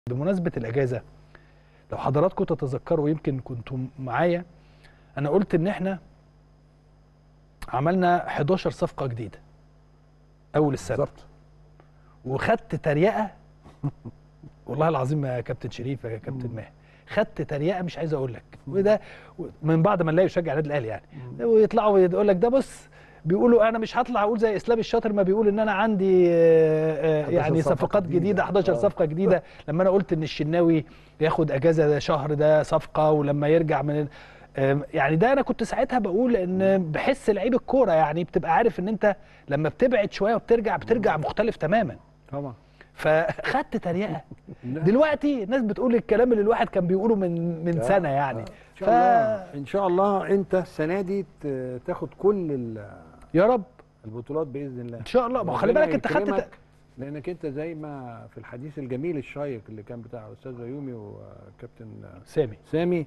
بمناسبه الاجازه لو حضراتكم تتذكروا يمكن كنتم معايا انا قلت ان احنا عملنا 11 صفقه جديده اول السنه بالظبط وخدت تريقه والله العظيم يا كابتن شريف يا كابتن ماهر خدت تريقه مش عايز اقول لك وده من بعد ما نلاقي يشجع النادي الاهلي يعني ويطلعوا يقول لك ده بص بيقولوا انا مش هطلع اقول زي اسلام الشاطر ما بيقول ان انا عندي آه، آه، 11 يعني صفقة صفقات جديدة. جديده 11 آه. صفقه جديده لما انا قلت ان الشناوي ياخد اجازه شهر ده صفقه ولما يرجع من ال- آم، يعني ده انا كنت ساعتها بقول ان بحس لعيب الكوره يعني بتبقى عارف ان انت لما بتبعد شويه وبترجع بترجع مختلف تماما طبعا فخدت تريقه دلوقتي الناس بتقول الكلام اللي الواحد كان بيقوله من من آه، سنه يعني آه. ان شاء الله ان شاء الله انت السنه دي ت- تاخد كل ال- يا رب البطولات باذن الله ان شاء الله ما هو خلي ربنا بالك انت خدت يكرمك، ت- لانك انت زي ما في الحديث الجميل الشيق اللي كان بتاع استاذ بيومي وكابتن سامي سامي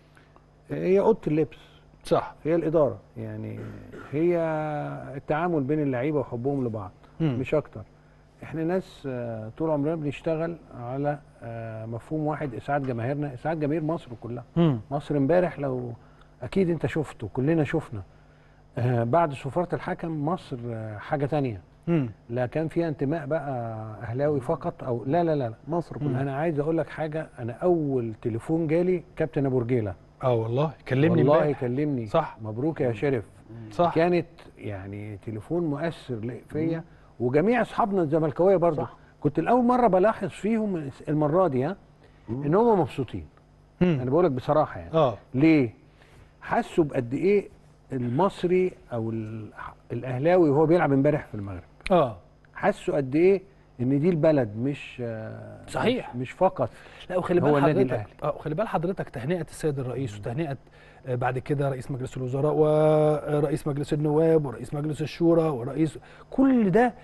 هي اوضه اللبس صح هي الاداره يعني هي التعامل بين اللعيبه وحبهم لبعض مم. مش اكتر احنا ناس آه، طول عمرنا بنشتغل على آه، مفهوم واحد اسعاد جماهيرنا اسعاد جماهير مصر كلها مم. مصر امبارح لو اكيد انت شفته كلنا شفنا آه، بعد صفاره الحكم مصر آه، حاجه تانية مم. لا كان فيها انتماء بقى اهلاوي فقط او لا لا لا, لا. مصر كلها انا عايز اقول لك حاجه انا اول تليفون جالي كابتن ابو رجيله اه والله كلمني والله امبارح. كلمني صح. مبروك يا شرف صح كانت يعني تليفون مؤثر ل- فيا وجميع اصحابنا الزملكاويه برضه صح. كنت الاول مره بلاحظ فيهم المره دي ها ان هم مبسوطين انا مم. بقول لك بصراحه يعني اه ليه حسوا بقد ايه المصري او ال- الاهلاوي وهو بيلعب امبارح في المغرب اه حسوا قد ايه ان دي البلد مش آه، صحيح. مش, مش فقط لا وخلي هو بال النادي حضرتك الأهلي. اه وخلي بال حضرتك تهنئه السيد الرئيس وتهنئه آه، بعد كده رئيس مجلس الوزراء ورئيس مجلس النواب ورئيس مجلس الشورى ورئيس كل ده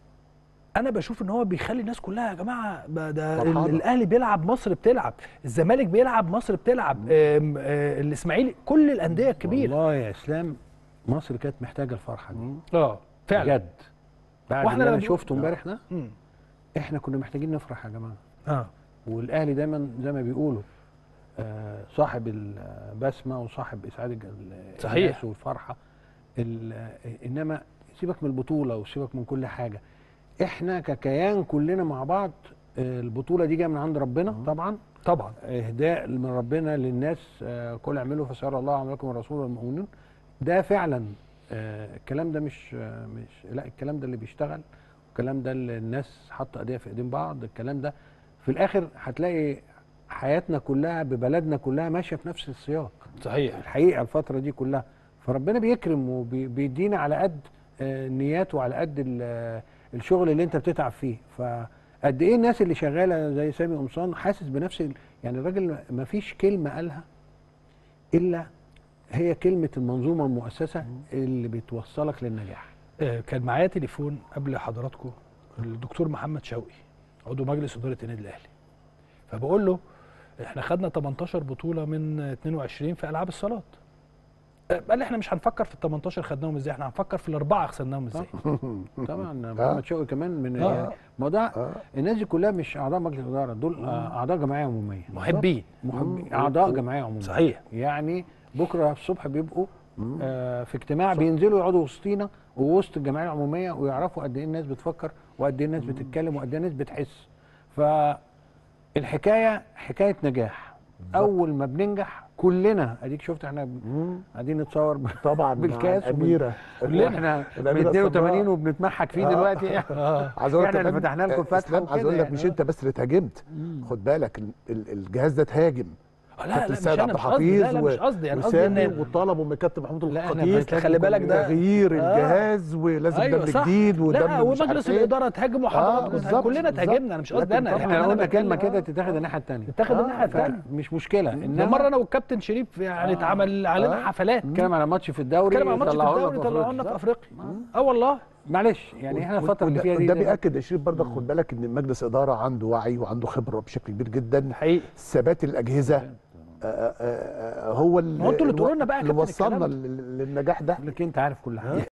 انا بشوف ان هو بيخلي الناس كلها يا جماعه ب- ده فرحانة. ال- الاهلي بيلعب مصر بتلعب الزمالك بيلعب مصر بتلعب آم، آه، الاسماعيلي كل الانديه الكبيره والله يا اسلام مصر كانت محتاجه الفرحه دي اه فعلا بجد بعد واحنا اللي لما انا بنقول- شفته امبارح ده مم. احنا كنا محتاجين نفرح يا جماعه اه والاهلي دايما زي ما بيقولوا آه، صاحب البسمه وصاحب اسعاد الج- ال- صحيح. الناس والفرحه ال- آه، انما سيبك من البطوله وسيبك من كل حاجه احنا ككيان كلنا مع بعض آه، البطوله دي جايه من عند ربنا طبعا طبعا اهداء من ربنا للناس آه، كل اعملوا فسيرى الله عملكم الرسول والمؤمنون ده فعلا آه، الكلام ده مش آه، مش لا الكلام ده اللي بيشتغل الكلام ده اللي الناس حاطه ايديها في ايدين بعض الكلام ده في الاخر هتلاقي حياتنا كلها ببلدنا كلها ماشيه في نفس السياق صحيح الحقيقه الفتره دي كلها فربنا بيكرم وبيدينا على قد آه، النيات وعلى قد ال- آه، الشغل اللي انت بتتعب فيه فقد ايه الناس اللي شغاله زي سامي قمصان حاسس بنفس ال- يعني الراجل ما فيش كلمه قالها الا هي كلمه المنظومه المؤسسه اللي بتوصلك للنجاح آه، كان معايا تليفون قبل حضراتكم الدكتور محمد شوقي عضو مجلس اداره النادي الاهلي فبقول له احنا خدنا 18 بطوله من 22 في العاب الصالات آه، قال لي احنا مش هنفكر في ال 18 خدناهم ازاي احنا هنفكر في الاربعه خسرناهم ازاي طبعا محمد شوقي كمان من آه. يعني ما ده آه. الناس دي كلها مش اعضاء مجلس اداره دول آه، اعضاء جمعيه عموميه محبين محبين اعضاء جمعيه عموميه صحيح. يعني بكره الصبح بيبقوا آه في اجتماع بينزلوا يقعدوا وسطينا ووسط الجمعيه العموميه ويعرفوا قد ايه الناس بتفكر وقد ايه الناس بتتكلم وقد ايه الناس بتحس فالحكايه حكايه نجاح اول ما بننجح كلنا اديك شفت احنا قاعدين نتصور ب- طبعا مع بالكاس وبال- الاميره واحنا من الأميرة 82 الصباح. وبنتمحك فيه آه. دلوقتي عايز اقول لك احنا اللي كمان، فتحنا لكم آه، فتحه إسلام، عايز وكده اقول لك يعني. مش انت بس اللي اتهاجمت خد بالك ال- ال- الجهاز ده اتهاجم آه، لا لا كابتن مش سيد انا عبد مش قصدي لا لا الحفيظ مش قصدي انا قصدي وسامي ان وطلبوا من كابتن محمود لا، أنا الخطيب بس خلي بالك ده- تغيير آه. الجهاز ولازم ايوه دم صح جديد ودم لا مش ومجلس عارف إيه. الاداره تهاجم وحضراتكم بالظبط، كلنا بالظبط. اتهاجمنا انا مش قصدي لكن انا طبعاً احنا لو أنا قلنا بتكلم- كلمه كده آه. تتاخد الناحيه الثانيه تتاخد الناحيه الثانيه مش مشكله ده انما مره انا والكابتن شريف يعني اتعمل علينا حفلات نتكلم على ماتش في الدوري نتكلم على ماتش في طلعوه لنا الدوري طلعوا لنا في أفريقيا. افريقيا اه والله معلش يعني احنا الفتره اللي فيها دي ده ده- بياكد يا شريف برضك خد بالك ان مجلس اداره عنده وعي وعنده خبره بشكل كبير جدا حقيقي ثبات الاجهزه آه، آه، آه، هو اللي ما هو انتوا اللي تقولوا لنا بقى يا اللي كابتن الكلام وصلنا ده. لل- للنجاح ده لكن انت عارف كل حاجه